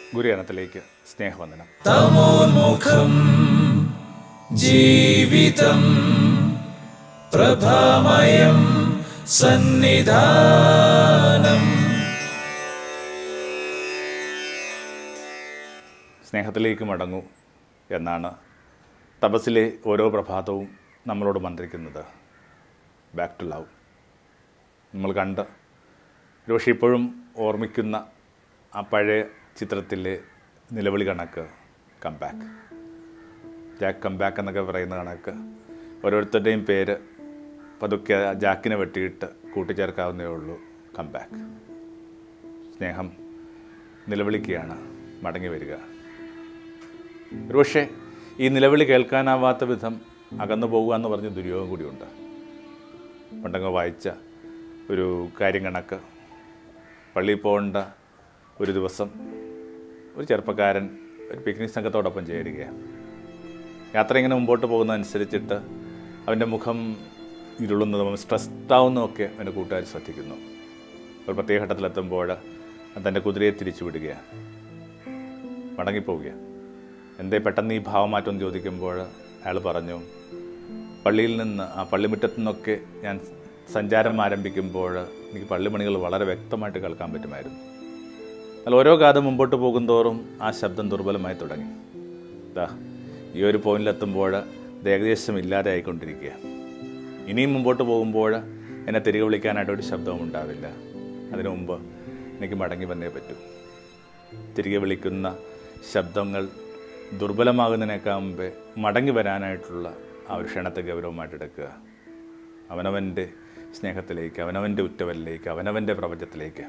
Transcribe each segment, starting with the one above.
ഗുരുജനത്തിലേക്ക് സ്നേഹവന്ദനം തമോന്മുഖം ജീവിതം പ്രഭാമയം സന്നിധാനം സ്നേഹത്തിലേക്ക് മടങ്ങൂ എന്നാണ് തപസ്സിലെ ഓരോ പ്രഭാതവും നമ്മളോട് മന്ത്രിക്കുന്നത് ബാക്ക് ടു ലവ് നമ്മൾ കണ്ട് ഒരുപക്ഷെ ഇപ്പോഴും ഓർമ്മിക്കുന്ന ആ പഴയ ചിത്രത്തിലെ നിലവിളി കണക്ക് come back jack come back എന്നൊക്കെ പറയുന്ന കണക്ക് ഓരോരുത്തരുടെയും പേര് പതുക്കെ ആ ജാക്കിനെ വെട്ടിയിട്ട് കൂട്ടിച്ചേർക്കാവുന്നേ ഉള്ളൂ കം ബാക്ക് സ്നേഹം നിലവിളിക്കുകയാണ് മടങ്ങി വരിക ഒരുപക്ഷെ ഈ നിലവിളി കേൾക്കാനാവാത്ത വിധം അകന്നു പോകുക എന്ന് പറഞ്ഞ ദുര്യോഗം കൂടിയുണ്ട് പണ്ടങ്ങ് വായിച്ച ഒരു കാര്യം കണക്ക് പള്ളിയിൽ പോകേണ്ട ഒരു ദിവസം ഒരു ചെറുപ്പക്കാരൻ ഒരു പിക്നിക് സംഘത്തോടൊപ്പം ചേരുകയാണ് യാത്ര ഇങ്ങനെ മുമ്പോട്ട് പോകുന്നതനുസരിച്ചിട്ട് അവൻ്റെ മുഖം ഇരുളുന്നതും സ്ട്രെസ്ഡ് ആവുന്നതൊക്കെ അവൻ്റെ കൂട്ടുകാർ ശ്രദ്ധിക്കുന്നു ഒരു പ്രത്യേക ഘട്ടത്തിലെത്തുമ്പോൾ തൻ്റെ കുതിരയെ തിരിച്ചു വിടുകയാണ് മടങ്ങിപ്പോവുകയാണ് എന്തേ പെട്ടെന്ന് ഈ ഭാവമാറ്റം എന്ന് ചോദിക്കുമ്പോൾ അയാൾ പറഞ്ഞു പള്ളിയിൽ നിന്ന് ആ പള്ളിമുറ്റത്തു നിന്നൊക്കെ ഞാൻ സഞ്ചാരം ആരംഭിക്കുമ്പോൾ എനിക്ക് പള്ളിമണികൾ വളരെ വ്യക്തമായിട്ട് കേൾക്കാൻ പറ്റുമായിരുന്നു എന്നാൽ ഓരോ കാലം മുമ്പോട്ട് പോകുന്തോറും ആ ശബ്ദം ദുർബലമായി തുടങ്ങി ദാ ഈ ഒരു പോയിന്റിലെത്തുമ്പോൾ ഇത് ഏകദേശം ഇല്ലാതെ ആയിക്കൊണ്ടിരിക്കുക ഇനിയും മുമ്പോട്ട് പോകുമ്പോൾ എന്നെ തിരികെ വിളിക്കാനായിട്ട് ഒരു ശബ്ദവും ഉണ്ടാവില്ല അതിനു മുമ്പ് എനിക്ക് മടങ്ങി വന്നേ പറ്റൂ തിരികെ വിളിക്കുന്ന ശബ്ദങ്ങൾ ദുർബലമാകുന്നതിനേക്കാൾ മുമ്പേ മടങ്ങി വരാനായിട്ടുള്ള ആ ഒരു ക്ഷണത്തെ ഗൗരവമായിട്ട് എടുക്കുക അവനവൻ്റെ സ്നേഹത്തിലേക്ക് അവനവൻ്റെ ഉറ്റവരിലേക്ക് അവനവൻ്റെ പ്രപഞ്ചത്തിലേക്ക്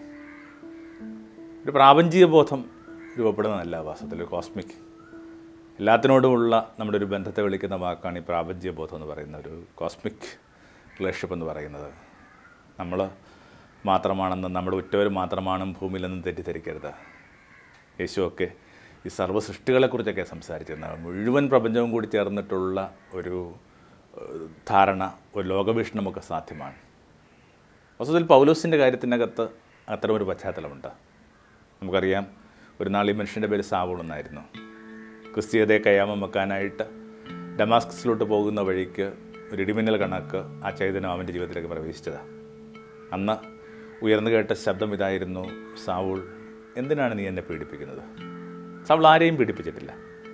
ഒരു പ്രാപഞ്ചിക ബോധം രൂപപ്പെടുന്നതല്ല വാസ്തവത്തിൽ ഒരു കോസ്മിക് എല്ലാത്തിനോടുമുള്ള നമ്മുടെ ഒരു ബന്ധത്തെ വിളിക്കുന്ന വാക്കാണ് ഈ പ്രാപഞ്ചിക ബോധം എന്ന് പറയുന്ന ഒരു കോസ്മിക് റിലേഷൻഷിപ്പ് എന്ന് പറയുന്നത് നമ്മൾ മാത്രമാണെന്ന് നമ്മുടെ ഉറ്റവർ മാത്രമാണ് ഭൂമിയിലെന്ന് തെറ്റിദ്ധരിക്കരുത് യേശുവൊക്കെ ഈ സർവ്വ സൃഷ്ടികളെക്കുറിച്ചൊക്കെ സംസാരിച്ചിരുന്നത് മുഴുവൻ പ്രപഞ്ചവും കൂടി ചേർന്നിട്ടുള്ള ഒരു ഏഹ്, ധാരണ ഒരു ലോകവീക്ഷണമൊക്കെ സാധ്യമാണ് വസ്തുതയിൽ പൗലോസിൻ്റെ കാര്യത്തിനകത്ത് അത്തരമൊരു പശ്ചാത്തലമുണ്ട് നമുക്കറിയാം ഒരു നാൾ ഈ മനുഷ്യൻ്റെ പേര് സാവൂൾ എന്നായിരുന്നു ക്രിസ്തീയതയെ കയ്യാമം വെക്കാനായിട്ട് ഡമാസ്കസിലോട്ട് പോകുന്ന വഴിക്ക് ഒരു ഇടിമിന്നൽ കണക്ക് ആ ചൈതന്യം അവൻ്റെ ജീവിതത്തിലേക്ക് പ്രവേശിച്ചതാണ് അന്ന് ഉയർന്നു കേട്ട ശബ്ദം ഇതായിരുന്നു സാവൂൾ എന്തിനാണ് നീ എന്നെ പീഡിപ്പിക്കുന്നത് സാവൂൾ ആരെയും പീഡിപ്പിച്ചിട്ടില്ല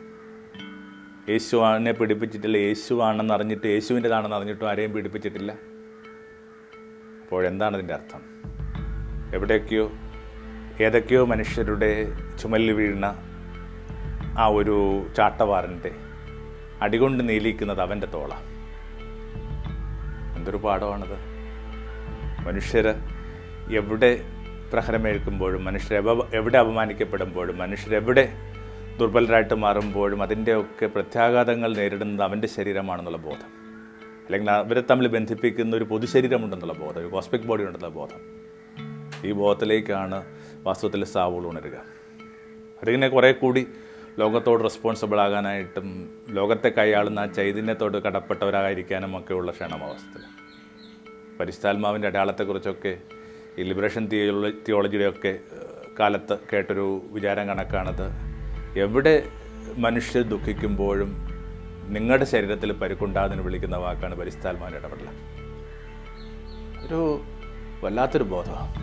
യേശു എന്നെ പീഡിപ്പിച്ചിട്ടില്ല യേശു ആണെന്ന് അറിഞ്ഞിട്ട് യേശുവിൻ്റെതാണെന്ന് അറിഞ്ഞിട്ടും ആരെയും പീഡിപ്പിച്ചിട്ടില്ല അപ്പോൾ എന്താണ് അതിൻ്റെ അർത്ഥം എവിടെയൊക്കെയോ ഏതൊക്കെയോ മനുഷ്യരുടെ ചുമലിൽ വീഴുന്ന ആ ഒരു ചാട്ടവാറിൻ്റെ അടികൊണ്ട് നീലിക്കുന്നത് അവൻ്റെ തോള എന്തൊരു പാഠമാണത് മനുഷ്യർ എവിടെ പ്രഹരമേൽക്കുമ്പോഴും മനുഷ്യർ എവ- എവിടെ അപമാനിക്കപ്പെടുമ്പോഴും മനുഷ്യരെവിടെ ദുർബലരായിട്ട് മാറുമ്പോഴും അതിൻ്റെയൊക്കെ പ്രത്യാഘാതങ്ങൾ നേരിടുന്നത് അവൻ്റെ ശരീരമാണെന്നുള്ള ബോധം അല്ലെങ്കിൽ അവരെ തമ്മിൽ ബന്ധിപ്പിക്കുന്ന ഒരു പൊതുശരീരമുണ്ടെന്നുള്ള ബോധം ഒരു കോസ്മിക് ബോഡി ഉണ്ടെന്നുള്ള ബോധം ഈ ബോധത്തിലേക്കാണ് വാസ്തവത്തിൽ സാവൂൾ ഉണരുക അതിങ്ങനെ കുറേ കൂടി ലോകത്തോട് റെസ്പോൺസിബിൾ ആകാനായിട്ടും ലോകത്തെ കൈയാളുന്ന ആ ചൈതന്യത്തോട് കടപ്പെട്ടവരായിരിക്കാനും ഒക്കെയുള്ള ക്ഷണമാവസ്ഥയിൽ പരിശുദ്ധാത്മാവിൻ്റെ അടയാളത്തെക്കുറിച്ചൊക്കെ ഈ ലിബറേഷൻ തിയോള തിയോളജിയുടെയൊക്കെ ഏഹ്, കാലത്ത് കേട്ടൊരു വിചാരം കണക്കാണത് എവിടെ മനുഷ്യർ ദുഃഖിക്കുമ്പോഴും നിങ്ങളുടെ ശരീരത്തിൽ പരുക്കുണ്ടാകുന്നതിന് വിളിക്കുന്ന വാക്കാണ് പരിശുദ്ധാത്മാവിൻ്റെ ഇടപെടൽ ഒരു വല്ലാത്തൊരു ബോധമാണ്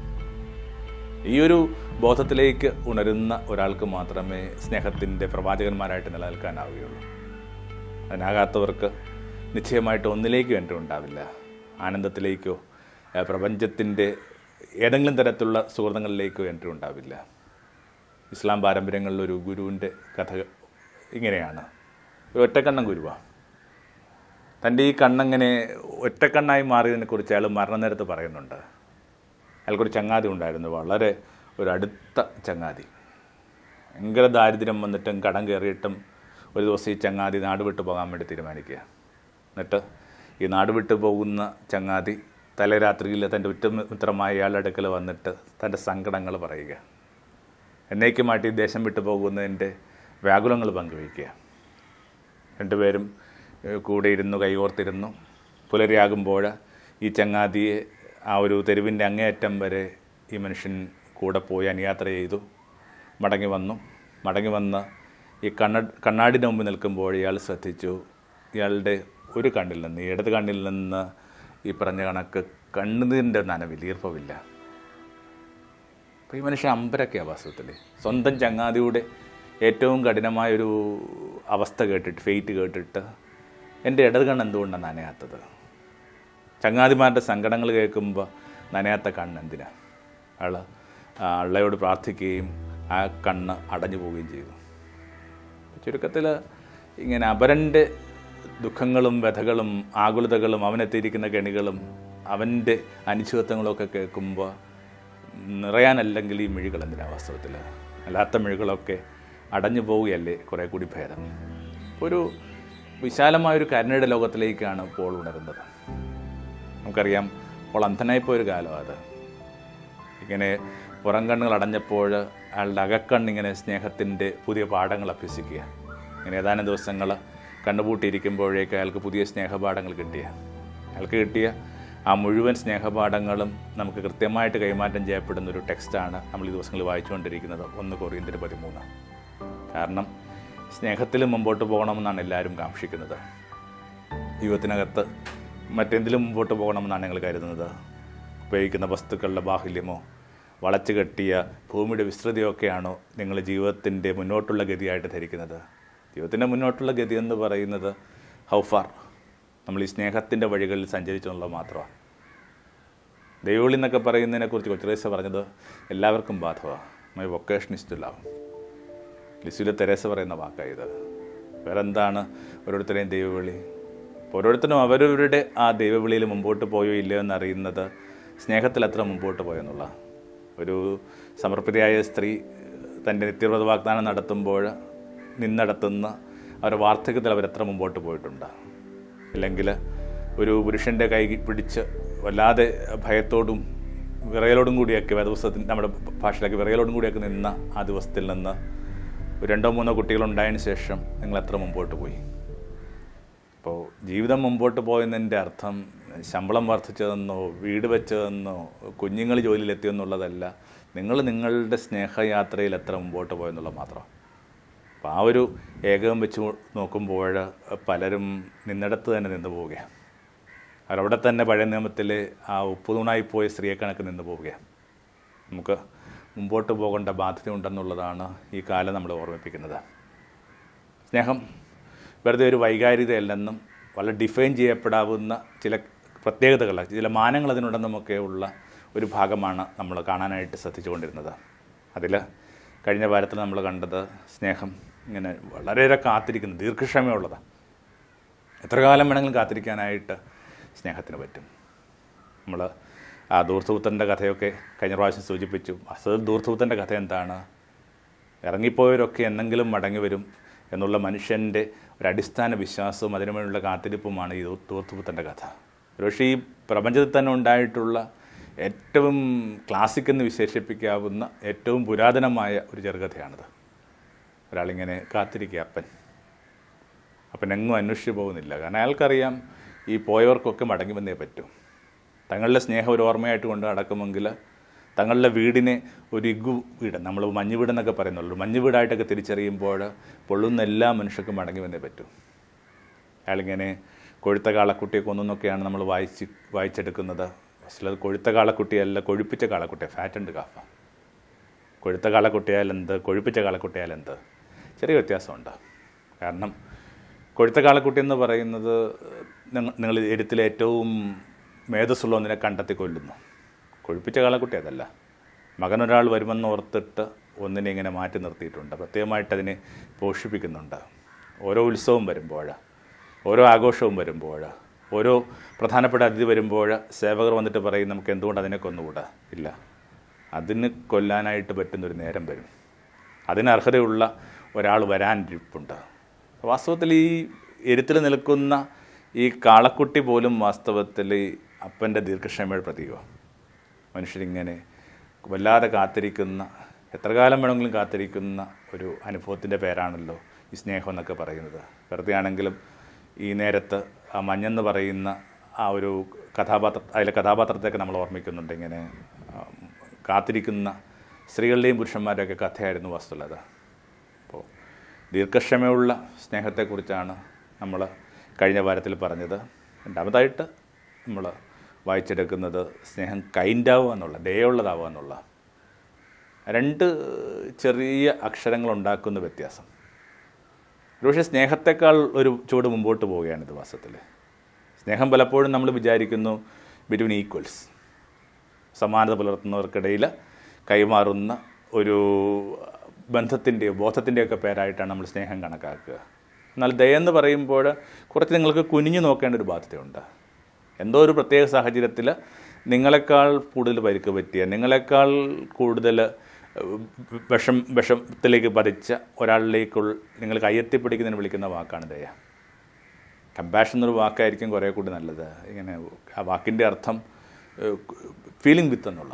ഈ ഒരു ബോധത്തിലേക്ക് ഉണരുന്ന ഒരാൾക്ക് മാത്രമേ സ്നേഹത്തിൻ്റെ പ്രവാചകന്മാരായിട്ട് നിലനിൽക്കാനാവുകയുള്ളൂ അതിനാകാത്തവർക്ക് നിശ്ചയമായിട്ട് ഒന്നിലേക്കും എൻ്റെ ഉണ്ടാവില്ല ആനന്ദത്തിലേക്കോ ഏഹ് പ്രപഞ്ചത്തിൻ്റെ ഏതെങ്കിലും തരത്തിലുള്ള സുഹൃത്തുക്കളിലേക്കോ എൻട്രി ഉണ്ടാവില്ല ഇസ്ലാം പാരമ്പര്യങ്ങളിലെ ഒരു ഗുരുവിൻ്റെ കഥ ഇങ്ങനെയാണ് ഒരു ഒറ്റക്കണ്ണൻ ഗുരുവാണ് തൻ്റെ ഈ കണ്ണങ്ങനെ ഒറ്റക്കണ്ണായി മാറിയതിനെക്കുറിച്ച് അയാൾ മരണനേരത്ത് പറയുന്നുണ്ട് അയാൾക്കൊരു ചങ്ങാതി ഉണ്ടായിരുന്നു വളരെ ഒരു അടുത്ത ചങ്ങാതി ഭയങ്കര ദാരിദ്ര്യം വന്നിട്ടും കടം കയറിയിട്ടും ഒരു ദിവസം ഈ ചങ്ങാതി നാട് വിട്ടു പോകാൻ വേണ്ടി തീരുമാനിക്കുക എന്നിട്ട് ഈ നാട് വിട്ടു പോകുന്ന ചങ്ങാതി തലേരാത്രിയിൽ തൻ്റെ ഉറ്റമിത്രമായ ഇയാളുടെ അടുക്കൽ വന്നിട്ട് തൻ്റെ സങ്കടങ്ങൾ പറയുക എന്നേക്കുമായിട്ട് ഈ ദേശം വിട്ടു പോകുന്നതിൻ്റെ വ്യാകുലങ്ങൾ പങ്കുവയ്ക്കുക രണ്ടുപേരും ഏഹ്, കൂടെ ഇരുന്നു കൈകോർത്തിരുന്നു പുലരിയാകുമ്പോൾ ഈ ചങ്ങാതിയെ ആ ഒരു തെരുവിൻ്റെ അങ്ങേയറ്റം വരെ ഈ മനുഷ്യൻ കൂടെ പോയി അനുയാത്ര ചെയ്തു മടങ്ങി വന്നു മടങ്ങി വന്ന് ഈ കണ്ണ കണ്ണാടിൻ്റെ മുമ്പിൽ നിൽക്കുമ്പോൾ ഇയാൾ ശ്രദ്ധിച്ചു ഇയാളുടെ ഒരു കണ്ണിൽ നിന്ന് ഈ ഇടത് കണ്ണിൽ നിന്ന് ഈ പറഞ്ഞ കണക്ക് കണ്ണുനീരിൻ്റെ നനവില്ല ഈർപ്പമില്ല അപ്പോൾ ഈ മനുഷ്യൻ അമ്പരൊക്കെയാണ് വാസ്തവത്തിൽ സ്വന്തം ചങ്ങാതിയുടെ ഏറ്റവും കഠിനമായൊരു അവസ്ഥ കേട്ടിട്ട് ഫെയ്റ്റ് കേട്ടിട്ട് എൻ്റെ ഇടത് കണ്ണ് എന്തുകൊണ്ടാണ് നനയാത്തത് ചങ്ങാതിമാരുടെ സങ്കടങ്ങൾ കേൾക്കുമ്പോൾ നനയാത്ത കണ്ണ് എന്തിനാ അയാൾ അള്ളയോട് പ്രാർത്ഥിക്കുകയും ആ കണ്ണ് അടഞ്ഞു പോവുകയും ചെയ്തു ചുരുക്കത്തിൽ ഇങ്ങനെ അപരൻ്റെ ദുഃഖങ്ങളും വ്യഥകളും ആകുലതകളും അവനെത്തിയിരിക്കുന്ന കെണികളും അവൻ്റെ അനിശ്ചിതത്വങ്ങളും ഒക്കെ കേൾക്കുമ്പോൾ നിറയാനല്ലെങ്കിൽ ഈ മിഴികൾ എന്തിനാ വാസ്തവത്തിൽ അല്ലാത്ത മിഴികളൊക്കെ അടഞ്ഞു പോവുകയല്ലേ കുറേ കൂടി ഭേദം ഒരു വിശാലമായൊരു കരുണയുടെ ലോകത്തിലേക്കാണ് പോൾ ഉണരുന്നത് നമുക്കറിയാം പോൾ അന്ധനായിപ്പോയൊരു കാലം അത് ഇങ്ങനെ പുറം കണ്ണുകൾ അടഞ്ഞപ്പോൾ അയാളുടെ അകക്കണ്ണിങ്ങനെ സ്നേഹത്തിൻ്റെ പുതിയ പാഠങ്ങൾ അഭ്യസിക്കുക ഇങ്ങനെ ഏതാനും ദിവസങ്ങൾ കണ്ണുപൂട്ടിയിരിക്കുമ്പോഴേക്ക് അയാൾക്ക് പുതിയ സ്നേഹപാഠങ്ങൾ കിട്ടിയ അയാൾക്ക് കിട്ടിയ ആ മുഴുവൻ സ്നേഹപാഠങ്ങളും നമുക്ക് കൃത്യമായിട്ട് കൈമാറ്റം ചെയ്യപ്പെടുന്ന ഒരു ടെക്സ്റ്റാണ് നമ്മൾ ഈ ദിവസങ്ങളിൽ വായിച്ചുകൊണ്ടിരിക്കുന്നത് ഒന്ന് കൊറിയന്തിൻ്റെ പതിമൂന്ന് കാരണം സ്നേഹത്തിൽ മുമ്പോട്ട് പോകണമെന്നാണ് എല്ലാവരും കാക്ഷിക്കുന്നത് ജീവിതത്തിനകത്ത് മറ്റെന്തിലും മുമ്പോട്ട് പോകണമെന്നാണ് ഞങ്ങൾ കരുതുന്നത് ഉപയോഗിക്കുന്ന വസ്തുക്കളുടെ ബാഹുല്യമോ വളച്ചു കെട്ടിയ ഭൂമിയുടെ വിസ്തൃതിയൊക്കെയാണോ നിങ്ങൾ ജീവിതത്തിൻ്റെ മുന്നോട്ടുള്ള ഗതിയായിട്ട് ധരിക്കുന്നത് ജീവിതത്തിൻ്റെ മുന്നോട്ടുള്ള ഗതി എന്ന് പറയുന്നത് ഹൗ ഫാർ നമ്മൾ ഈ സ്നേഹത്തിൻ്റെ വഴികളിൽ സഞ്ചരിച്ചെന്നുള്ളത് മാത്രമാണ് ദൈവവിളി എന്നൊക്കെ പറയുന്നതിനെക്കുറിച്ച് കൊച്ചുറേസ പറഞ്ഞത് എല്ലാവർക്കും ബാധകമാണ് my vocation is to love ലിസുലെ തെരേസ പറയുന്ന വാക്കാണ് ഇത് വേറെ എന്താണ് ഓരോരുത്തരെയും ദൈവവിളി അപ്പോൾ ഓരോരുത്തരും അവരവരുടെ ആ ദൈവവിളിയിൽ മുമ്പോട്ട് പോയോ ഇല്ലയോ എന്നറിയുന്നത് സ്നേഹത്തിൽ എത്ര മുമ്പോട്ട് പോയെന്നുള്ള ഒരു സമർപ്പിതയായ സ്ത്രീ തൻ്റെ നിത്യവ്രത വാഗ്ദാനം നടത്തുമ്പോൾ നിന്നടത്തുന്ന അവരുടെ വാർദ്ധക്യത്തിൽ അവരെത്ര മുമ്പോട്ട് പോയിട്ടുണ്ട് ഇല്ലെങ്കിൽ ഒരു പുരുഷൻ്റെ കൈ പിടിച്ച് വല്ലാതെ ഭയത്തോടും വിറയലോടും കൂടിയൊക്കെ വേദപുസ്തകത്തിൻ്റെ നമ്മുടെ ഭാഷയിലേക്ക് വിറയലോടും കൂടിയൊക്കെ നിന്ന ആ ദിവസത്തിൽ നിന്ന് ഒരു രണ്ടോ മൂന്നോ കുട്ടികളുണ്ടായതിന് ശേഷം നിങ്ങൾ എത്ര മുമ്പോട്ട് പോയി അപ്പോൾ ജീവിതം മുമ്പോട്ട് പോയെന്നതിൻ്റെ അർത്ഥം ശമ്പളം വർദ്ധിച്ചതെന്നോ വീട് വെച്ചതെന്നോ കുഞ്ഞുങ്ങൾ ജോലിയിലെത്തിയെന്നുള്ളതല്ല നിങ്ങൾ നിങ്ങളുടെ സ്നേഹയാത്രയിൽ എത്ര മുമ്പോട്ട് പോയെന്നുള്ളത് മാത്രം അപ്പോൾ ആ ഒരു ഏകകം വെച്ച് നോക്കുമ്പോൾ പലരും നിന്നിടത്ത് തന്നെ നിന്ന് പോവുകയാണ് അവരവിടെ തന്നെ പഴയ നിയമത്തിൽ ആ ഉപ്പുതൂണായി പോയ സ്ത്രീയെ കണക്ക് നിന്ന് പോവുകയാണ് നമുക്ക് മുമ്പോട്ട് പോകേണ്ട ബാധ്യത ഉണ്ടെന്നുള്ളതാണ് ഈ കാലം നമ്മൾ ഓർമ്മിപ്പിക്കുന്നത് സ്നേഹം വെറുതെ ഒരു വൈകാരികതയല്ലെന്നും വളരെ ഡിഫൈൻ ചെയ്യപ്പെടാവുന്ന ചില പ്രത്യേകതകൾ ചില മാനങ്ങൾ അതിനുണ്ടെന്നുമൊക്കെ ഉള്ള ഒരു ഭാഗമാണ് നമ്മൾ കാണാനായിട്ട് ശ്രദ്ധിച്ചുകൊണ്ടിരുന്നത് അതിൽ കഴിഞ്ഞ വാരത്തിൽ നമ്മൾ കണ്ടത് സ്നേഹം ഇങ്ങനെ വളരെയേറെ കാത്തിരിക്കുന്നു ദീർഘക്ഷമയുള്ളതാണ് എത്ര കാലം വേണമെങ്കിലും കാത്തിരിക്കാനായിട്ട് സ്നേഹത്തിന് പറ്റും നമ്മൾ ആ ദൂർത്തുപുത്തൻ്റെ കഥയൊക്കെ കഴിഞ്ഞ പ്രാവശ്യം സൂചിപ്പിച്ചു അസൽ ദൂർത്തുപുത്തൻ്റെ കഥ എന്താണ് ഇറങ്ങിപ്പോയവരൊക്കെ എന്നെങ്കിലും മടങ്ങി വരും എന്നുള്ള മനുഷ്യൻ്റെ ഒരു അടിസ്ഥാന വിശ്വാസവും അതിനുവേണ്ടിയുള്ള കാത്തിരിപ്പുമാണ് ഈ ദൂർത്തുപുത്തൻ്റെ കഥ പക്ഷേ ഈ പ്രപഞ്ചത്തിൽ തന്നെ ഉണ്ടായിട്ടുള്ള ഏറ്റവും ക്ലാസിക് എന്ന് വിശേഷിപ്പിക്കാവുന്ന ഏറ്റവും പുരാതനമായ ഒരു ചെറുകഥയാണിത് ഒരാളിങ്ങനെ കാത്തിരിക്കുക അപ്പൻ അപ്പൻ എങ്ങും അന്വേഷിച്ച് പോകുന്നില്ല കാരണം അയാൾക്കറിയാം ഈ പോയവർക്കൊക്കെ മടങ്ങി വന്നേ പറ്റൂ തങ്ങളുടെ സ്നേഹം ഒരു ഓർമ്മയായിട്ട് കൊണ്ട് നടക്കുമെങ്കിൽ തങ്ങളുടെ വീടിനെ ഒരു ഇഗു വീട് നമ്മൾ മഞ്ഞ് വീടെന്നൊക്കെ പറയുന്നുള്ളൂ മഞ്ഞ് വീടായിട്ടൊക്കെ തിരിച്ചറിയുമ്പോൾ പൊള്ളുന്ന എല്ലാ മനുഷ്യർക്കും മടങ്ങി വന്നേ പറ്റൂ അയാളിങ്ങനെ കൊഴുത്ത കാളക്കുട്ടിയെ കൊന്നൊക്കെയാണ് നമ്മൾ വായിച്ച് വായിച്ചെടുക്കുന്നത് പക്ഷേ അത് കൊഴുത്ത കാളക്കുട്ടിയല്ല കൊഴുപ്പിച്ച കാളക്കുട്ടിയാണ് ഫാറ്റ് ആൻഡ് കാഫ കൊഴുത്ത കാളക്കുട്ടിയാൽ എന്ത് കൊഴുപ്പിച്ച കാളക്കുട്ടിയാൽ എന്ത് ചെറിയ വ്യത്യാസമുണ്ട് കാരണം കൊഴുത്ത കാളക്കുട്ടി എന്ന് പറയുന്നത് നിങ്ങൾ നിങ്ങൾ എഴുത്തിലെ ഏറ്റവും മേധസ്സുള്ള ഒന്നിനെ കണ്ടെത്തി കൊല്ലുന്നു കൊഴുപ്പിച്ച കാളക്കുട്ടി അതല്ല മകനൊരാൾ വരുമെന്ന് ഓർത്തിട്ട് ഒന്നിനെ ഇങ്ങനെ മാറ്റി നിർത്തിയിട്ടുണ്ട് പ്രത്യേകമായിട്ട് അതിനെ പോഷിപ്പിക്കുന്നുണ്ട് ഓരോ ഉത്സവം വരുമ്പോൾ ഓരോ ആഘോഷവും വരുമ്പോൾ ഓരോ പ്രധാനപ്പെട്ട അതിഥി വരുമ്പോൾ സേവകർ വന്നിട്ട് പറയും നമുക്ക് എന്തുകൊണ്ട് അതിനെ കൊന്നുകൂടാ ഇല്ല അതിന് കൊല്ലാനായിട്ട് പറ്റുന്നൊരു നേരം വരും അതിന് അർഹതയുള്ള ഒരാൾ വരാനിരിപ്പുണ്ട് വാസ്തവത്തിൽ ഈ എരുത്തിൽ നിൽക്കുന്ന ഈ കാളക്കുട്ടി പോലും വാസ്തവത്തിൽ ഈ അപ്പൻ്റെ ദീർഘക്ഷമയുടെ പ്രതീകമാണ് മനുഷ്യരിങ്ങനെ വല്ലാതെ കാത്തിരിക്കുന്ന എത്ര കാലം വേണമെങ്കിലും കാത്തിരിക്കുന്ന ഒരു അനുഭവത്തിൻ്റെ പേരാണല്ലോ ഈ സ്നേഹം എന്നൊക്കെ പറയുന്നത് വെറുതെ ആണെങ്കിലും ഈ നേരത്ത് ആ മഞ്ഞെന്ന് പറയുന്ന ആ ഒരു കഥാപാത്ര അതിലെ കഥാപാത്രത്തെയൊക്കെ നമ്മൾ ഓർമ്മിക്കുന്നുണ്ട് ഇങ്ങനെ ആ, കാത്തിരിക്കുന്ന സ്ത്രീകളുടെയും പുരുഷന്മാരുടെയൊക്കെ കഥയായിരുന്നു വസ്തുത അപ്പോൾ ദീർഘക്ഷമയുള്ള സ്നേഹത്തെക്കുറിച്ചാണ് നമ്മൾ കഴിഞ്ഞ വാരത്തിൽ പറഞ്ഞത് രണ്ടാമതായിട്ട് നമ്മൾ വായിച്ചെടുക്കുന്നത് സ്നേഹം കൈൻഡാവുക എന്നുള്ള ദയുള്ളതാവുക എന്നുള്ള രണ്ട് ചെറിയ അക്ഷരങ്ങൾ ഉണ്ടാക്കുന്ന വ്യത്യാസം ഒരുപക്ഷെ സ്നേഹത്തെക്കാൾ ഒരു ചുവട് മുമ്പോട്ട് പോവുകയാണ് ഇത് വാസ്തവത്തിൽ സ്നേഹം പലപ്പോഴും നമ്മൾ വിചാരിക്കുന്നു ബിറ്റ്വീൻ ഈക്വൽസ് സമാനത പുലർത്തുന്നവർക്കിടയിൽ കൈമാറുന്ന ഒരു ബന്ധത്തിൻ്റെയോ ബോധത്തിൻ്റെയൊക്കെ പേരായിട്ടാണ് നമ്മൾ സ്നേഹം കണക്കാക്കുക എന്നാൽ ദയെന്ന് പറയുമ്പോൾ കുറച്ച് നിങ്ങൾക്ക് കുനിഞ്ഞു നോക്കേണ്ട ഒരു ബാധ്യതയുണ്ട് എന്തോ ഒരു പ്രത്യേക സാഹചര്യത്തിൽ നിങ്ങളെക്കാൾ കൂടുതൽ പരിക്ക് പറ്റിയ നിങ്ങളെക്കാൾ കൂടുതൽ വിഷം വിഷത്തിലേക്ക് പതിച്ച ഒരാളിലേക്കുള്ള നിങ്ങൾ കയ്യെത്തിപ്പിടിക്കുന്നതിന് വിളിക്കുന്ന വാക്കാണ് ദയ കമ്പാഷൻ എന്നൊരു വാക്കായിരിക്കും കുറേ കൂടി നല്ലത് ഇങ്ങനെ ആ വാക്കിൻ്റെ അർത്ഥം ഫീലിംഗ് വിത്ത് എന്നുള്ള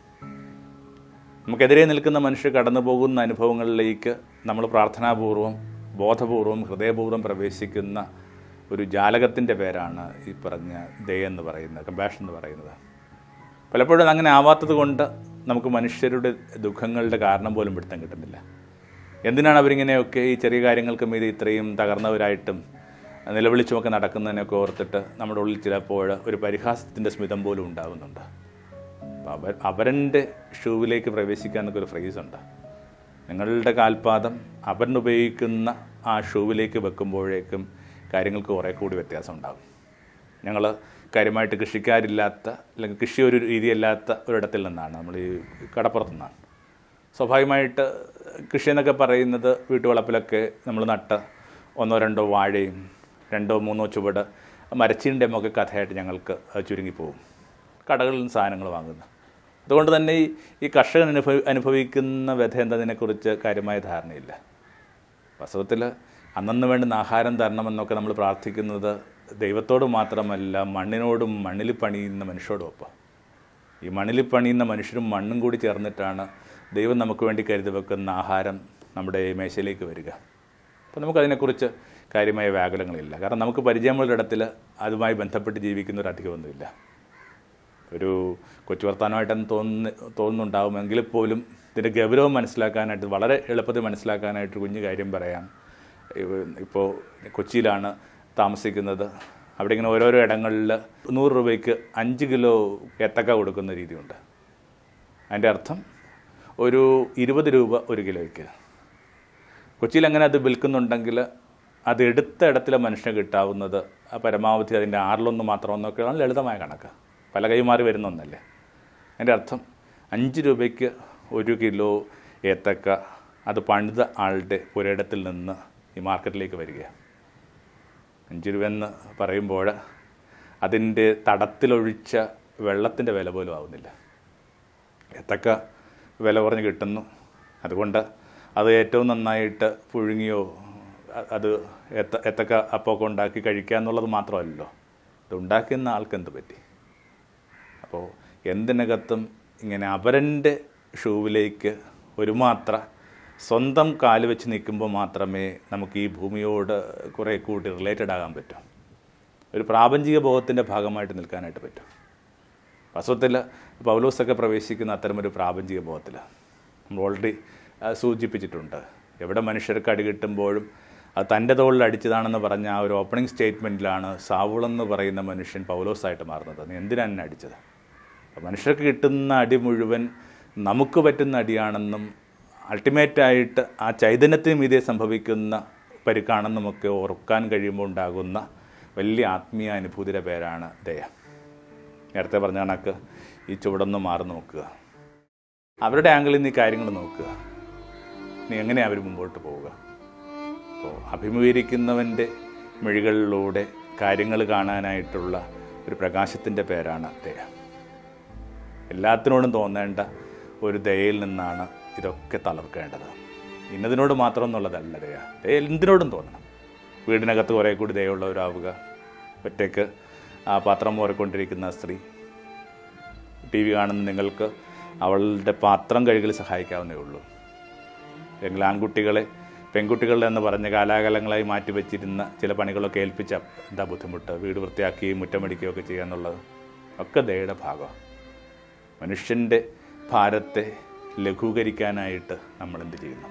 നമുക്കെതിരെ നിൽക്കുന്ന മനുഷ്യർ കടന്നു പോകുന്ന അനുഭവങ്ങളിലേക്ക് നമ്മൾ പ്രാർത്ഥനാപൂർവം ബോധപൂർവം ഹൃദയപൂർവ്വം പ്രവേശിക്കുന്ന ഒരു ജാലകത്തിൻ്റെ പേരാണ് ഈ പറഞ്ഞ ദയ എന്ന് പറയുന്നത് കമ്പാഷൻ എന്ന് പറയുന്നത് പലപ്പോഴും അങ്ങനെ ആവാത്തത് കൊണ്ട് നമുക്ക് മനുഷ്യരുടെ ദുഃഖങ്ങളുടെ കാരണം പോലും പിടുത്തം കിട്ടുന്നില്ല എന്തിനാണ് അവരിങ്ങനെയൊക്കെ ഈ ചെറിയ കാര്യങ്ങൾക്ക് മീതെ ഇത്രയും തകർന്നവരായിട്ടും നിലവിളിച്ചുമൊക്കെ നടക്കുന്നതിനൊക്കെ ഓർത്തിട്ട് നമ്മുടെ ഉള്ളിൽ ചിലപ്പോൾ ഒരു പരിഹാസത്തിൻ്റെ സ്മിതം പോലും ഉണ്ടാകുന്നുണ്ട് അപ്പോൾ അവർ അവരൻ്റെ ഷൂവിലേക്ക് പ്രവേശിക്കുക എന്നൊക്കെ ഒരു ഫ്രേസ് ഉണ്ട് നിങ്ങളുടെ കാൽപാദം അവൻ ഉപയോഗിക്കുന്ന ആ ഷൂവിലേക്ക് വെക്കുമ്പോഴേക്കും കാര്യങ്ങൾക്ക് കുറേ കൂടി വ്യത്യാസം ഉണ്ടാകും ഞങ്ങൾ കാര്യമായിട്ട് കൃഷിക്കാരില്ലാത്ത അല്ലെങ്കിൽ കൃഷി ഒരു രീതിയല്ലാത്ത ഒരിടത്തിൽ നിന്നാണ് നമ്മൾ ഈ കടപ്പുറത്തു നിന്നാണ് സ്വാഭാവികമായിട്ട് കൃഷി എന്നൊക്കെ പറയുന്നത് വീട്ടുവളപ്പിലൊക്കെ നമ്മൾ നട്ട് ഒന്നോ രണ്ടോ വാഴയും രണ്ടോ മൂന്നോ ചുവട് മരച്ചീൻ്റെ ഒക്കെ കഥയായിട്ട് ഞങ്ങൾക്ക് അത് ചുരുങ്ങിപ്പോവും കടകളിൽ നിന്ന് സാധനങ്ങൾ വാങ്ങുന്നു അതുകൊണ്ട് തന്നെ ഈ ഈ കർഷകൻ അനുഭവി അനുഭവിക്കുന്ന വ്യഥ എന്നതിനെക്കുറിച്ച് കാര്യമായ ധാരണയില്ല വാസ്തവത്തിൽ അന്നന്ന് വേണ്ടുന്ന ആഹാരം തരണമെന്നൊക്കെ നമ്മൾ പ്രാർത്ഥിക്കുന്നത് ദൈവത്തോട് മാത്രമല്ല മണ്ണിനോടും മണ്ണിൽ പണിയുന്ന മനുഷ്യരോടും ഒപ്പം ഈ മണ്ണിൽ പണിയുന്ന മനുഷ്യരും മണ്ണും കൂടി ചേർന്നിട്ടാണ് ദൈവം നമുക്ക് വേണ്ടി കരുതി വെക്കുന്ന ആഹാരം നമ്മുടെ മേശയിലേക്ക് വരിക അപ്പോൾ നമുക്കതിനെക്കുറിച്ച് കാര്യമായ വ്യാകുലങ്ങളില്ല കാരണം നമുക്ക് പരിചയമുള്ളൊരിടത്തിൽ അതുമായി ബന്ധപ്പെട്ട് ജീവിക്കുന്ന ഒരു അധികമൊന്നുമില്ല ഒരു കൊച്ചു വർത്താനമായിട്ടെന്ന് തോന്നുന്നു തോന്നുന്നുണ്ടാവുമെങ്കിൽ പോലും ഇതിൻ്റെ ഗൗരവം മനസ്സിലാക്കാനായിട്ട് വളരെ എളുപ്പത്തിൽ മനസ്സിലാക്കാനായിട്ട് കുഞ്ഞു കാര്യം പറയാം ഇപ്പോൾ കൊച്ചിയിലാണ് താമസിക്കുന്നത് അവിടെ ഇങ്ങനെ ഓരോരോ ഇടങ്ങളിൽ നൂറ് രൂപയ്ക്ക് അഞ്ച് കിലോ ഏത്തക്ക കൊടുക്കുന്ന രീതിയുണ്ട് അതിൻ്റെ അർത്ഥം ഒരു ഇരുപത് രൂപ ഒരു കിലോയ്ക്ക് കൊച്ചിയിൽ അങ്ങനെ അത് വിൽക്കുന്നുണ്ടെങ്കിൽ അത് എടുത്ത ഇടത്തിലെ മനുഷ്യന് കിട്ടാവുന്നത് ആ പരമാവധി അതിൻ്റെ ആറിലൊന്ന് മാത്രമെന്നൊക്കെയാണ് ലളിതമായ കണക്ക് പല കൈമാറി വരുന്ന ഒന്നല്ലേ അതിൻ്റെ അർത്ഥം അഞ്ച് രൂപയ്ക്ക് ഒരു കിലോ ഏത്തക്ക അത് പണിത ആളുടെ പുരയിടത്തിൽ നിന്ന് ഈ മാർക്കറ്റിലേക്ക് വരികയാണ് അഞ്ച് രൂപയെന്ന് പറയുമ്പോൾ അതിൻ്റെ തടത്തിലൊഴിച്ച വെള്ളത്തിൻ്റെ വില പോലും ആവുന്നില്ല ഏത്തക്ക വില കുറഞ്ഞ് കിട്ടുന്നു അതുകൊണ്ട് അത് ഏറ്റവും നന്നായിട്ട് പുഴുങ്ങിയോ അ- അത് ഏത്ത ഏത്തക്ക അപ്പമൊക്കെ ഉണ്ടാക്കി കഴിക്കുക എന്നുള്ളത് മാത്രമല്ലല്ലോ ഇത് ഉണ്ടാക്കുന്ന ആൾക്ക് എന്ത് പറ്റി അപ്പോൾ എന്തിനകത്തും ഇങ്ങനെ അവരൻ്റെ ഷൂവിലേക്ക് ഒരു മാത്ര സ്വന്തം കാല് വെച്ച് നിൽക്കുമ്പോൾ മാത്രമേ നമുക്ക് ഈ ഭൂമിയോട് കുറേ കൂടി റിലേറ്റഡ് ആകാൻ പറ്റൂ ഒരു പ്രാപഞ്ചിക ബോധത്തിൻ്റെ ഭാഗമായിട്ട് നിൽക്കാനായിട്ട് പറ്റും വാസ്തവത്തിൽ പൗലോസൊക്കെ പ്രവേശിക്കുന്ന അത്തരമൊരു പ്രാപഞ്ചിക ബോധത്തിൽ നമ്മൾ ഓൾറെഡി സൂചിപ്പിച്ചിട്ടുണ്ട് എവിടെ മനുഷ്യർക്ക് അടി കിട്ടുമ്പോഴും അത് തൻ്റെ തോളിൽ അടിച്ചതാണെന്ന് പറഞ്ഞ ആ ഒരു ഓപ്പണിംഗ് സ്റ്റേറ്റ്മെൻറ്റിലാണ് സാവുളെന്ന് പറയുന്ന മനുഷ്യൻ പൗലോസായിട്ട് മാറുന്നത് നീ എന്തിനാണ് എന്നെ അടിച്ചത് അപ്പോൾ മനുഷ്യർക്ക് കിട്ടുന്ന അടി മുഴുവൻ നമുക്ക് പറ്റുന്ന അടിയാണെന്നും അൾട്ടിമേറ്റായിട്ട് ആ ചൈതന്യത്തിന് മീതെ സംഭവിക്കുന്ന പരിക്കാണെന്നുമൊക്കെ ഓർക്കാൻ കഴിയുമ്പോൾ ഉണ്ടാകുന്ന വലിയ ആത്മീയ അനുഭൂതിയുടെ പേരാണ് ദയ നേരത്തെ പറഞ്ഞ കണക്ക് ഈ ചുവടൊന്ന് മാറി നോക്കുക അവരുടെ ആംഗിളിൽ നിന്ന് ഈ കാര്യങ്ങൾ നോക്കുക നീ എങ്ങനെയാണ് അവർ മുമ്പോട്ട് പോവുക അപ്പോൾ അഭിമുഖീകരിക്കുന്നവൻ്റെ മിഴികളിലൂടെ കാര്യങ്ങൾ കാണാനായിട്ടുള്ള ഒരു പ്രകാശത്തിൻ്റെ പേരാണ് ദയ എല്ലാത്തിനോടും തോന്നേണ്ട ഒരു ദയയിൽ നിന്നാണ് ഇതൊക്കെ തളർക്കേണ്ടത് ഇന്നതിനോട് മാത്രം എന്നുള്ളതല്ല ദയ ദയ എന്തിനോടും തോന്നണം വീടിനകത്ത് കുറേ കൂടി ദയുള്ളവരാവുക ഒറ്റയ്ക്ക് ആ പാത്രം മോറിക്കൊണ്ടിരിക്കുന്ന സ്ത്രീ ടി വി കാണുന്ന നിങ്ങൾക്ക് അവളുടെ പാത്രം കഴുകൽ സഹായിക്കാവുന്നേ ഉള്ളൂ അല്ലെങ്കിൽ ആൺകുട്ടികളെ പെൺകുട്ടികളുടെ എന്ന് പറഞ്ഞ് കാലാകാലങ്ങളായി മാറ്റി വെച്ചിരുന്ന ചില പണികളൊക്കെ ഏൽപ്പിച്ച എന്താ ബുദ്ധിമുട്ട് വീട് വൃത്തിയാക്കുകയും മുറ്റമടിക്കുകയും ഒക്കെ ചെയ്യുക എന്നുള്ളത് ഒക്കെ ദയയുടെ ഭാഗമാണ് മനുഷ്യൻ്റെ ഭാരത്തെ ലഘൂകരിക്കാനായിട്ട് നമ്മൾ എന്ത് ചെയ്യുന്നു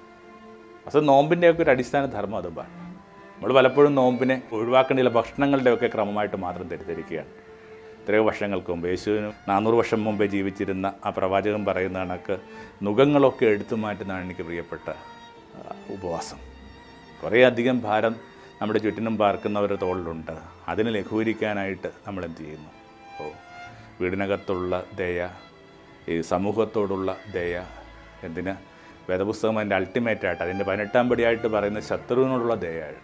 അത് നോമ്പിൻ്റെയൊക്കെ ഒരു അടിസ്ഥാന ധർമ്മം അതുമാണ് നമ്മൾ പലപ്പോഴും നോമ്പിനെ ഒഴിവാക്കേണ്ട ചില ഭക്ഷണങ്ങളുടെയൊക്കെ ക്രമമായിട്ട് മാത്രം തെറ്റിദ്ധരിക്കുകയാണ് എത്രയോ വർഷങ്ങൾക്ക് മുമ്പ് യേശുവിന് നാനൂറ് വർഷം മുമ്പേ ജീവിച്ചിരുന്ന ആ പ്രവാചകൻ പറയുന്ന കണക്ക് നുഖങ്ങളൊക്കെ എടുത്തു മാറ്റുന്നതാണ് എനിക്ക് പ്രിയപ്പെട്ട ആ, ഉപവാസം കുറേ അധികം ഭാരം നമ്മുടെ ചുറ്റിനും പാർക്കുന്നവരുടെ തോളിലുണ്ട് അതിനെ ലഘൂകരിക്കാനായിട്ട് നമ്മൾ എന്ത് ചെയ്യുന്നു അപ്പോൾ വീടിനകത്തുള്ള ദയ ഈ സമൂഹത്തോടുള്ള ദയ എന്തിന് വേദപുസ്തകം അതിൻ്റെ അൾട്ടിമേറ്റായിട്ട് അതിൻ്റെ പതിനെട്ടാം പടിയായിട്ട് പറയുന്ന ശത്രുവിനോടുള്ള ദയയായിട്ട്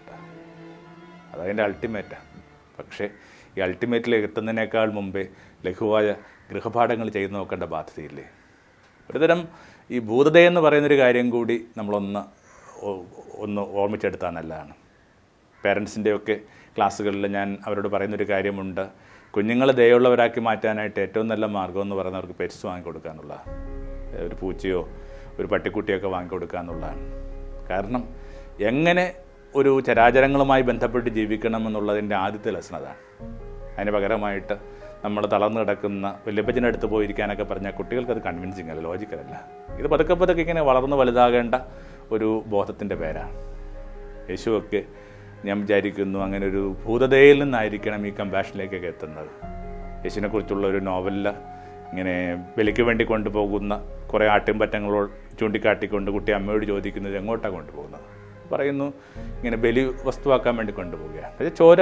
അതതിൻ്റെ അൾട്ടിമേറ്റാണ് പക്ഷേ ഈ അൾട്ടിമേറ്റിലേക്ക് എത്തുന്നതിനേക്കാൾ മുമ്പേ ലഘുവായ ഗൃഹപാഠങ്ങൾ ചെയ്തു നോക്കേണ്ട ബാധ്യതയില്ലേ ഒരുതരം ഈ ഭൂതതയെന്ന് പറയുന്നൊരു കാര്യം കൂടി നമ്മളൊന്ന് ഒ- ഒന്ന് ഓർമ്മിച്ചെടുത്താൽ നല്ലതാണ് പേരൻസിൻ്റെയൊക്കെ ക്ലാസ്സുകളിൽ ഞാൻ അവരോട് പറയുന്നൊരു കാര്യമുണ്ട് കുഞ്ഞുങ്ങളെ ദയുള്ളവരാക്കി മാറ്റാനായിട്ട് ഏറ്റവും നല്ല മാർഗ്ഗം എന്ന് പറയുന്നത് അവർക്ക് പെറ്റ്സ് വാങ്ങിക്കൊടുക്കുക എന്നുള്ള ഒരു പൂച്ചയോ ഒരു പട്ടിക്കുട്ടിയൊക്കെ വാങ്ങിക്കൊടുക്കുക എന്നുള്ളതാണ് കാരണം എങ്ങനെ ഒരു ചരാചരങ്ങളുമായി ബന്ധപ്പെട്ട് ജീവിക്കണം എന്നുള്ളതിൻ്റെ ആദ്യത്തെ ലെസൺ അതാണ് അതിന് പകരമായിട്ട് നമ്മൾ തളർന്നു കിടക്കുന്ന വല്യപ്പച്ചൻ്റെ അടുത്ത് പോയിരിക്കാനൊക്കെ പറഞ്ഞാൽ കുട്ടികൾക്ക് അത് കൺവിൻസിങ് അല്ല ലോജിക്കലല്ല ഇത് പതുക്കെ പതുക്കെ ഇങ്ങനെ വളർന്നു വലുതാകേണ്ട ഒരു ബോധത്തിൻ്റെ പേരാണ് യേശുവൊക്കെ ഞാൻ വിചാരിക്കുന്നു അങ്ങനെ ഒരു ഭൂതതയിൽ നിന്നായിരിക്കണം ഈ കമ്പാഷനിലേക്കൊക്കെ എത്തുന്നത് യേശുവിനെ കുറിച്ചുള്ള ഒരു നോവലിൽ ഇങ്ങനെ ബലിക്ക് വേണ്ടി കൊണ്ടുപോകുന്ന കുറേ ആട്ടിൻപറ്റങ്ങളോട് ചൂണ്ടിക്കാട്ടിക്കൊണ്ട് കുട്ടി അമ്മയോട് ചോദിക്കുന്നത് എങ്ങോട്ടാണ് കൊണ്ടുപോകുന്നത് പറയുന്നു ഇങ്ങനെ ബലി വസ്തുവാക്കാൻ വേണ്ടി കൊണ്ടുപോവുകയാണ് പക്ഷേ ചോര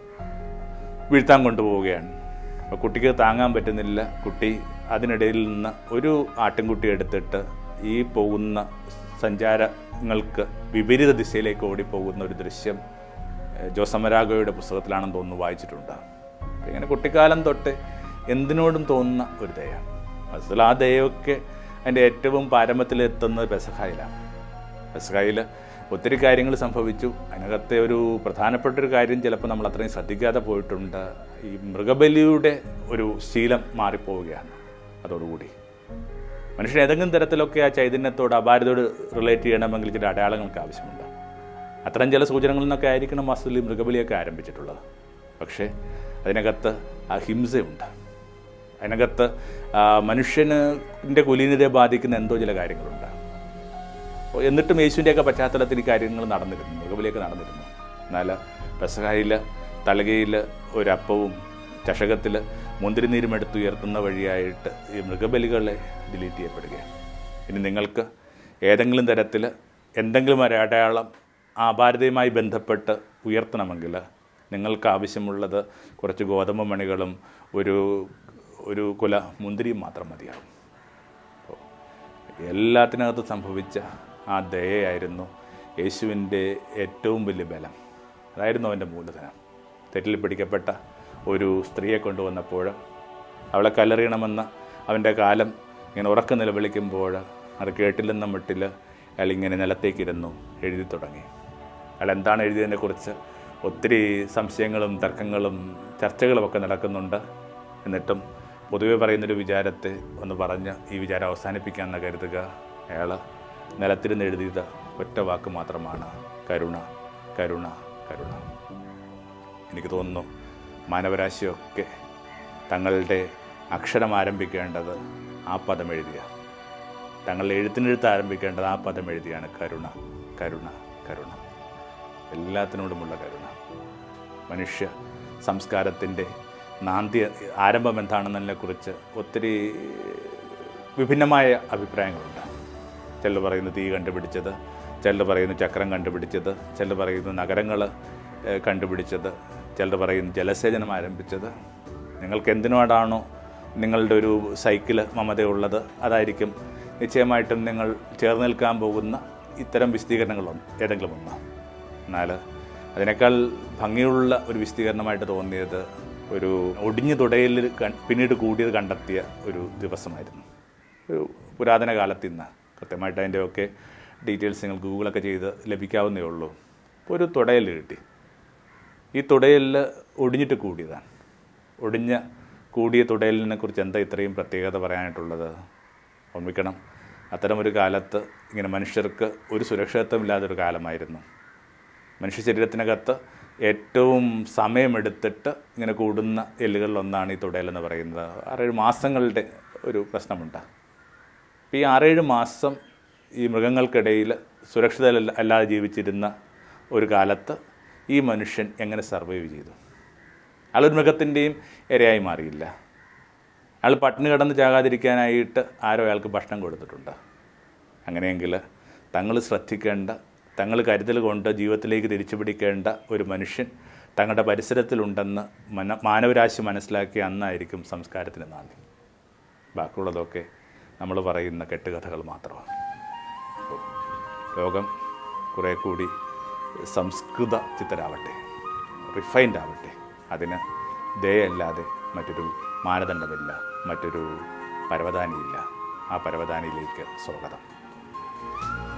വീഴ്ത്താൻ കൊണ്ടുപോവുകയാണ് അപ്പോൾ കുട്ടിക്ക് താങ്ങാൻ പറ്റുന്നില്ല കുട്ടി അതിനിടയിൽ നിന്ന് ഒരു ആട്ടിൻകുട്ടി എടുത്തിട്ട് ഈ പോകുന്ന സഞ്ചാരങ്ങൾക്ക് വിപരീത ദിശയിലേക്ക് ഓടിപ്പോകുന്ന ഒരു ദൃശ്യം ഏഹ്, ജോസമരാഗോയുടെ പുസ്തകത്തിലാണെന്ന് തോന്നുന്നു വായിച്ചിട്ടുണ്ട് അപ്പോൾ ഇങ്ങനെ കുട്ടിക്കാലം തൊട്ട് എന്തിനോടും തോന്നുന്ന ഒരു ദയ അസൽ ആ ദയൊക്കെ അതിൻ്റെ ഏറ്റവും പാരമ്പര്യത്തിലെത്തുന്നത് പെസഹായിലാണ് പെസഹായിൽ ഒത്തിരി കാര്യങ്ങൾ സംഭവിച്ചു അതിനകത്തെ ഒരു പ്രധാനപ്പെട്ട ഒരു കാര്യം ചിലപ്പോൾ നമ്മൾ അത്രയും ശ്രദ്ധിക്കാതെ പോയിട്ടുണ്ട് ഈ മൃഗബലിയുടെ ഒരു ശീലം മാറിപ്പോവുകയാണ് അതോടുകൂടി മനുഷ്യൻ ഏതെങ്കിലും തരത്തിലൊക്കെ ആ ചൈതന്യത്തോട് അപാരതയോട് റിലേറ്റ് ചെയ്യണമെങ്കിൽ ചില അടയാളങ്ങൾക്ക് ആവശ്യമുണ്ട് അത്തരം ചില സൂചനകളിൽ നിന്നൊക്കെ ആയിരിക്കണം വാസ്തുവിൽ മൃഗബലിയൊക്കെ ആരംഭിച്ചിട്ടുള്ളത് പക്ഷേ അതിനകത്ത് ആ ഹിംസയുണ്ട് അതിനകത്ത് ആ മനുഷ്യൻ്റെ കുലീനതയെ ബാധിക്കുന്ന എന്തോ ചില കാര്യങ്ങളുണ്ട് അപ്പോൾ എന്നിട്ടും യേശുവിൻ്റെയൊക്കെ പശ്ചാത്തലത്തിൽ ഈ കാര്യങ്ങൾ നടന്നിരുന്നു മൃഗബലിയൊക്കെ നടന്നിരുന്നു എന്നാൽ പെസഹായിൽ തലകയിൽ ഒരപ്പവും ചഷകത്തിൽ മുന്തിരിനീരും എടുത്തുയർത്തുന്ന വഴിയായിട്ട് ഈ മൃഗബലികളെ ഡിലീറ്റ് ചെയ്യപ്പെടുകയാണ് ഇനി നിങ്ങൾക്ക് ഏതെങ്കിലും തരത്തിൽ എന്തെങ്കിലും ഒരു അടയാളം ആ ഭാരതയുമായി ബന്ധപ്പെട്ട് ഉയർത്തണമെങ്കിൽ നിങ്ങൾക്ക് ആവശ്യമുള്ളത് കുറച്ച് ഗോതമ്പ് മണികളും ഒരു ഒരു കുല മുന്തിരിയും മാത്രം മതിയാകും അപ്പോൾ എല്ലാത്തിനകത്ത് സംഭവിച്ച ആ ദയയായിരുന്നു യേശുവിൻ്റെ ഏറ്റവും വലിയ ബലം അതായിരുന്നു അവൻ്റെ മൂലധനം തെറ്റിൽ പിടിക്കപ്പെട്ട ഒരു സ്ത്രീയെ കൊണ്ടുവന്നപ്പോൾ അവളെ കല്ലെറിയണമെന്ന് അവൻ്റെ കാലം ഇങ്ങനെ ഉറക്കം നിലവിളിക്കുമ്പോൾ അത് കേട്ടില്ലെന്ന മട്ടിൽ അയാൾ ഇങ്ങനെ നിലത്തേക്കിരുന്നു എഴുതി തുടങ്ങി അയാൾ എന്താണ് എഴുതിയതിനെക്കുറിച്ച് ഒത്തിരി സംശയങ്ങളും തർക്കങ്ങളും ചർച്ചകളും ഒക്കെ നടക്കുന്നുണ്ട് എന്നിട്ടും പൊതുവെ പറയുന്നൊരു വിചാരത്തെ ഒന്ന് പറഞ്ഞ് ഈ വിചാരം അവസാനിപ്പിക്കാമെന്ന് കരുതുക അയാൾ നിലത്തിരുന്ന് എഴുതിയത് ഒറ്റ വാക്ക് മാത്രമാണ് കരുണ കരുണ കരുണ എനിക്ക് തോന്നുന്നു മാനവരാശിയൊക്കെ തങ്ങളുടെ അക്ഷരം ആരംഭിക്കേണ്ടത് ആ പദം എഴുതിയ തങ്ങളുടെ എഴുത്തിനെഴുത്ത് ആരംഭിക്കേണ്ടത് ആ പദം എഴുതിയാണ് കരുണ കരുണ കരുണ എല്ലാത്തിനോടുമുള്ള കരുണ മനുഷ്യ സംസ്കാരത്തിൻ്റെ നാന്ത്യ ആരംഭം എന്താണെന്നതിനെക്കുറിച്ച് ഒത്തിരി വിഭിന്നമായ അഭിപ്രായങ്ങളുണ്ട് ചിലർ പറയുന്നു തീ കണ്ടുപിടിച്ചത് ചിലർ പറയുന്നു ചക്രം കണ്ടുപിടിച്ചത് ചിലർ പറയുന്നു നഗരങ്ങൾ ഏഹ്, കണ്ടുപിടിച്ചത് ചിലർ പറയുന്നു ജലസേചനം ആരംഭിച്ചത് നിങ്ങൾക്ക് എന്തിനോടാണോ നിങ്ങളുടെ ഒരു സൈക്കിള് മമതയുള്ളത് അതായിരിക്കും നിശ്ചയമായിട്ടും നിങ്ങൾ ചേർന്ന് നിൽക്കാൻ പോകുന്ന ഇത്തരം വിശദീകരണങ്ങളൊന്നും ഏതെങ്കിലും ഒന്ന് എന്നാൽ അതിനേക്കാൾ ഭംഗിയുള്ള ഒരു വിശദീകരണമായിട്ട് തോന്നിയത് ഒരു ഒടിഞ്ഞു തുടയിൽ ക- പിന്നീട് കൂടിയത് കണ്ടെത്തിയ ഒരു ദിവസമായിരുന്നു ഒരു പുരാതന കാലത്ത് ഇന്ന് കൃത്യമായിട്ട് അതിൻ്റെയൊക്കെ ഡീറ്റെയിൽസ് നിങ്ങൾ ഗൂഗിളൊക്കെ ചെയ്ത് ലഭിക്കാവുന്നേ ഉള്ളൂ അപ്പോൾ ഒരു തുടയിൽ കിട്ടി ഈ തുടയിൽ ഒടിഞ്ഞിട്ട് കൂടിയതാണ് ഒടിഞ്ഞ കൂടിയ തുടയലിനെ കുറിച്ച് എന്താ ഇത്രയും പ്രത്യേകത പറയാനായിട്ടുള്ളത് ഓർമ്മിക്കണം അത്തരമൊരു കാലത്ത് ഇങ്ങനെ മനുഷ്യർക്ക് ഒരു സുരക്ഷിതത്വമില്ലാത്തൊരു കാലമായിരുന്നു മനുഷ്യ ശരീരത്തിനകത്ത് ഏറ്റവും സമയമെടുത്തിട്ട് ഇങ്ങനെ കൂടുന്ന എല്ലുകളിലൊന്നാണ് ഈ തുടയലെന്ന് പറയുന്നത് ആറേഴ് മാസങ്ങളുടെ ഒരു പ്രശ്നമുണ്ട് അപ്പോൾ ഈ ആറേഴ് മാസം ഈ മൃഗങ്ങൾക്കിടയിൽ സുരക്ഷിത അല്ലാതെ ജീവിച്ചിരുന്ന ഒരു കാലത്ത് ഈ മനുഷ്യൻ എങ്ങനെ സർവൈവ് ചെയ്തു അയാളൊരു മൃഗത്തിൻ്റെയും ഇരയായി മാറിയില്ല അയാൾ പട്ടിണി കിടന്ന് ചാകാതിരിക്കാനായിട്ട് ആരോ അയാൾക്ക് ഭക്ഷണം കൊടുത്തിട്ടുണ്ട് അങ്ങനെയെങ്കിൽ തങ്ങൾ ശ്രദ്ധിക്കേണ്ട തങ്ങൾ കരുതൽ കൊണ്ട് ജീവിതത്തിലേക്ക് തിരിച്ചു പിടിക്കേണ്ട ഒരു മനുഷ്യൻ തങ്ങളുടെ പരിസരത്തിലുണ്ടെന്ന് മന മാനവരാശി മനസ്സിലാക്കിയ അന്നായിരിക്കും സംസ്കാരത്തിന് നാന്ദി ബാക്കിയുള്ളതൊക്കെ നമ്മൾ പറയുന്ന കെട്ടുകഥകൾ മാത്രമാണ് അപ്പോൾ ലോകം കുറേ കൂടി സംസ്കൃത ചിത്തരാവട്ടെ റിഫൈൻഡ് ആവട്ടെ അതിന് ദയല്ലാതെ മറ്റൊരു മാനദണ്ഡമില്ല മറ്റൊരു പരവതാനിയില്ല ആ പരവതാനിയിലേക്ക് സ്വാഗതം